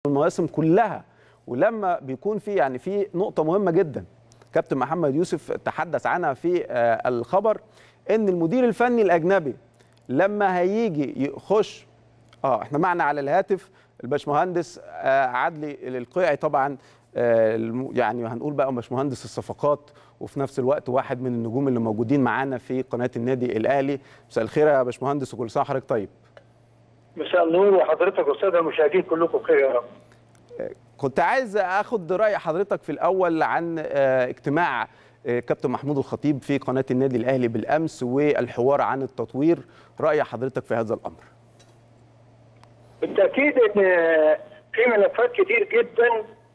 المواسم كلها ولما بيكون في يعني في نقطة مهمة جدا كابتن محمد يوسف تحدث عنها في آه، الخبر ان المدير الفني الاجنبي لما هيجي يخش اه احنا معنا على الهاتف الباشمهندس آه، عدلي القيعي طبعا آه، الم- يعني هنقول بقى باشمهندس الصفقات وفي نفس الوقت واحد من النجوم اللي موجودين معانا في قناة النادي الاهلي مساء الخير يا باشمهندس وكل سنة وحضرتك طيب مساء النور وحضرتك والساده المشاهدين كلكم بخير يا رب. كنت عايز اخد راي حضرتك في الاول عن آه، اجتماع آه، كابتن محمود الخطيب في قناه النادي الاهلي بالامس والحوار عن التطوير راي حضرتك في هذا الامر بالتاكيد ان في ملفات كتير جدا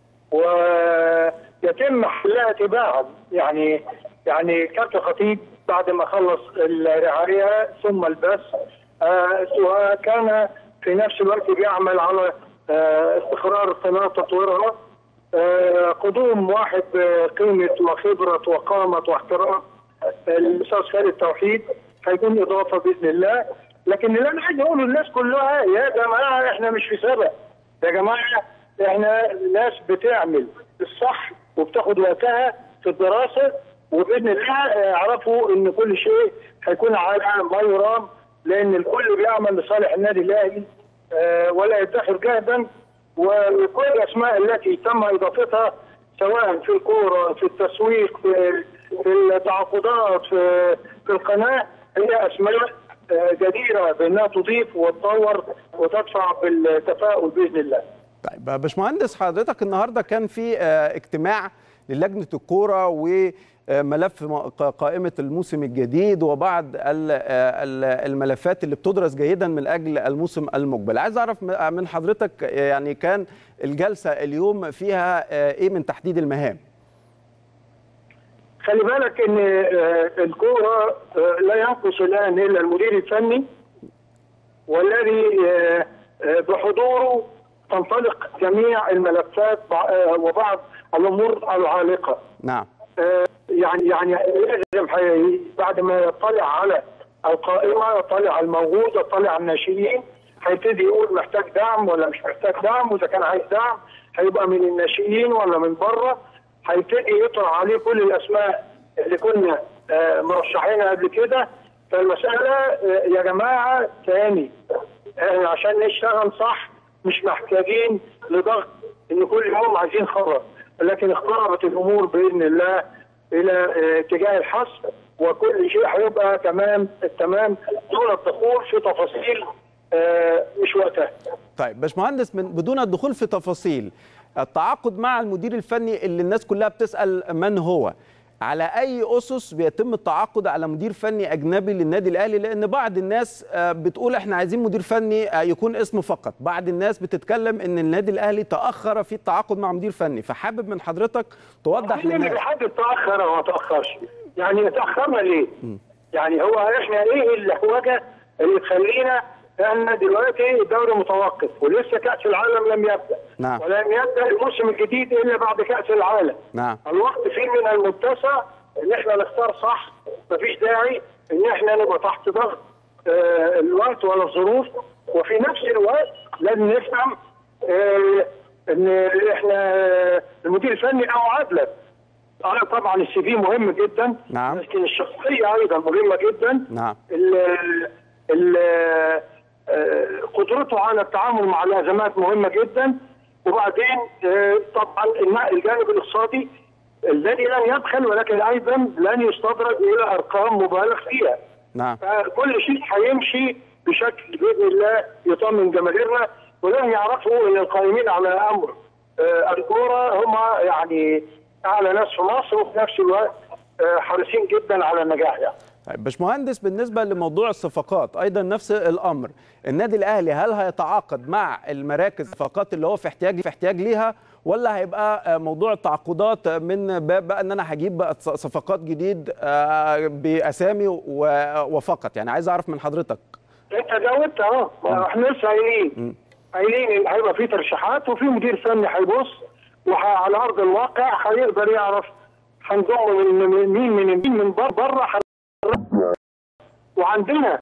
ويتم حلها تباعا يعني يعني كابتن خطيب بعد ما خلص الرعايه ثم البث آه، وكان في نفس الوقت بيعمل على آه، استقرار قناه تطويرها آه، قدوم واحد بقيمه وخبره وقامه واحترام الاستاذ خالد توحيد هيكون اضافه باذن الله لكن اللي انا عايز اقوله للناس كلها يا جماعه احنا مش في سبق يا جماعه احنا ناس بتعمل الصح وبتاخد وقتها في الدراسه وباذن الله يعرفوا ان كل شيء هيكون على ما يرام لان الكل بيعمل لصالح النادي الاهلي آه، ولا يدخر جهدا وكل الاسماء التي تم اضافتها سواء في الكوره في التسويق في في التعاقدات في في القناه هي اسماء آه، جديره بانها تضيف وتطور وتدفع بالتفاؤل باذن الله. طيب باشمهندس حضرتك النهارده كان في آه، اجتماع للجنه الكوره وملف م- ق- قائمه الموسم الجديد وبعض ال- آه، ال- الملفات اللي بتدرس جيدا من اجل الموسم المقبل عايز اعرف م- من حضرتك آه، يعني كان الجلسه اليوم فيها آه، ايه من تحديد المهام خلي بالك ان آه، الكوره آه، لا ينقص الان الا المدير الفني والذي آه، آه، بحضوره تنطلق جميع الملفات بع- آه، وبعض الامور العالقه. نعم آه، يعني يعني لازم حي- بعد ما يطلع على القائمه يطلع على الموجود يطلع على الناشئين هيبتدي يقول محتاج دعم ولا مش محتاج دعم واذا كان عايز دعم هيبقى من الناشئين ولا من بره هيبتدي يطرح عليه كل الاسماء اللي كنا آه، مرشحينها قبل كده فالمساله آه، يا جماعه تاني احنا عشان نشتغل صح مش محتاجين لضغط ان كل يوم عايزين خبر لكن اقتربت الامور باذن الله الى آه، اتجاه الحسم وكل شيء هيبقى تمام التمام دون الدخول في تفاصيل آه، مش وقتها. طيب باشمهندس من بدون الدخول في تفاصيل التعاقد مع المدير الفني اللي الناس كلها بتسأل من هو على أي أسس بيتم التعاقد على مدير فني أجنبي للنادي الأهلي لأن بعض الناس آه، بتقول إحنا عايزين مدير فني آه، يكون اسمه فقط بعض الناس بتتكلم إن النادي الأهلي تأخر في التعاقد مع مدير فني فحابب من حضرتك توضح مين اللي للناس بيحدد تاخر او ما تاخرش؟ يعني تاخرنا ليه؟ يعني هو احنا ايه اللهوجه اللي تخلينا احنا دلوقتي الدوري متوقف ولسه كاس العالم لم يبدا نعم. ولن يبدا الموسم الجديد الا بعد كاس العالم نعم الوقت فيه من المتسع ان احنا نختار صح مفيش داعي ان احنا نبقى تحت ضغط آه، الوقت ولا الظروف وفي نفس الوقت لازم نفهم آه، ان احنا المدير الفني له معادله اه طبعا السي في مهم جدا نعم. لكن الشخصيه ايضا مهمه جدا نعم ال- ال- آه، قدرته على التعامل مع الازمات مهمه جدا وبعدين آه، طبعا الم- الجانب الاقتصادي الذي لن يبخل ولكن ايضا لن يستدرج الى ارقام مبالغ فيها نعم فكل شيء هيمشي بشكل باذن الله يطمن جماهيرنا ولن يعرفوا ان القائمين على امر آه، الكوره هم يعني اعلى ناس في مصر وفي نفس الوقت آه، حريصين جدا على النجاح يعني. طيب باشمهندس بالنسبه لموضوع الصفقات ايضا نفس الامر النادي الاهلي هل هيتعاقد مع المراكز الصفقات اللي هو في احتياج في احتياج ليها ولا هيبقى آه، موضوع التعاقدات من باب بقى ان انا هجيب بقى ص- صفقات جديد آه، باسامي و- وفقط يعني عايز اعرف من حضرتك انت جاوبت اهو ما احنا لسه قايلين قايلين ان هيبقى في ترشيحات وفي مدير فني هيبص وعلى ارض الواقع هيقدر يعرف هنضم من من- مين من مين من بره وعندنا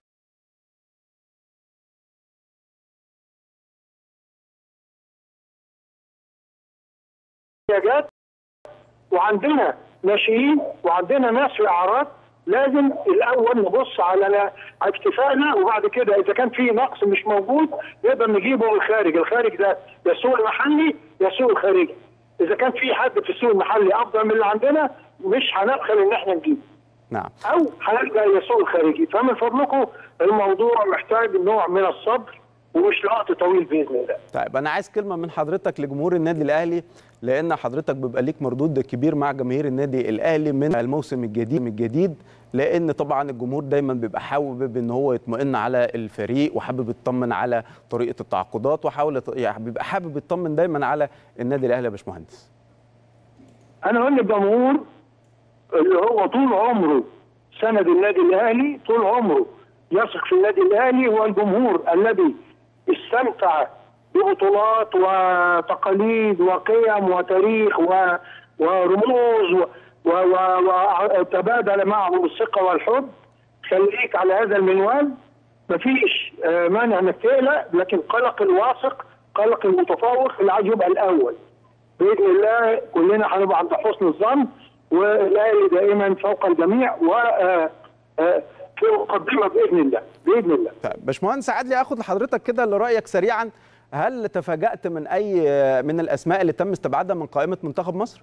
احتياجات وعندنا ناشئين وعندنا ناس في اعراض لازم الاول نبص على على اكتفائنا وبعد كده اذا كان في نقص مش موجود نقدر نجيبه من الخارج، الخارج ده يا السوق المحلي يا السوق الخارجي. اذا كان في حد في السوق المحلي افضل من اللي عندنا مش هنبخل ان احنا نجيبه. نعم او هنلجا الى السوق الخارجي، فمن فضلكم الموضوع محتاج نوع من الصبر ومش لوقت طويل باذن الله. طيب انا عايز كلمه من حضرتك لجمهور النادي الاهلي لان حضرتك بيبقى ليك مردود كبير مع جماهير النادي الاهلي من الموسم الجديد من الجديد لان طبعا الجمهور دايما بيبقى حابب ان هو يطمئن على الفريق وحابب يطمن على طريقه التعاقدات وحاول يعني بيبقى حابب يطمن دايما على النادي الاهلي يا باشمهندس انا اقول للجمهور اللي هو طول عمره سند النادي الاهلي طول عمره يثق في النادي الاهلي هو الجمهور الذي استمتع ببطولات وتقاليد وقيم وتاريخ و... ورموز و... و... و... وتبادل معهم الثقه والحب خليك على هذا المنوال مفيش آه، مانع انك تقلق لكن قلق الواثق قلق المتفوق اللي عايز يبقى الاول باذن الله كلنا هنبقى عند حسن الظن والاهلي دائما فوق الجميع و آه، آه، في مقدمه باذن الله باذن الله طيب باشمهندس عادلي اخد لحضرتك كده لرايك سريعا هل تفاجات من اي من الاسماء اللي تم استبعادها من قائمه منتخب مصر؟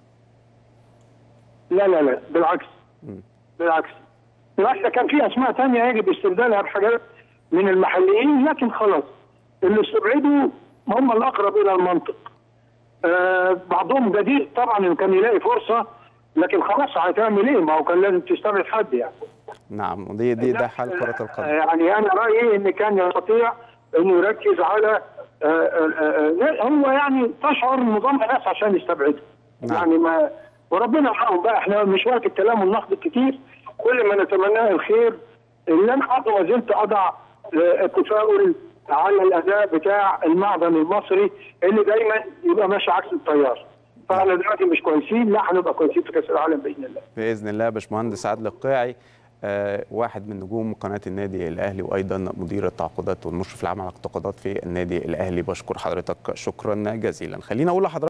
لا لا لا بالعكس بالعكس بالعكس ده كان في اسماء ثانيه يجب استبدالها بحاجات من المحليين لكن خلاص اللي استبعدوا هم الاقرب الى المنطق آه بعضهم جديد طبعا انه كان يلاقي فرصه لكن خلاص هتعمل ايه ما هو كان لازم تستبعد حد يعني نعم دي دي ده حال كره القدم يعني انا رايي ان كان يستطيع انه يركز على آه، آه، آه، هو يعني تشعر انه ضم ناس عشان يستبعده نعم. يعني ما وربنا معاهم بقى احنا مش وقت الكلام والنقد الكتير كل ما نتمناه الخير اللي انا برضه ما زلت اضع آه، التفاؤل على الاداء بتاع المعدن المصري اللي دايما يبقى ماشي عكس التيار فاحنا دلوقتي مش كويسين لا هنبقى كويسين في كاس العالم باذن الله باذن الله باشمهندس عادل القيعي آه، واحد من نجوم قناه النادي الاهلي وايضا مدير التعاقدات والمشرف العام على التعاقدات في النادي الاهلي بشكر حضرتك شكرا جزيلا خلينا اقول لحضرتك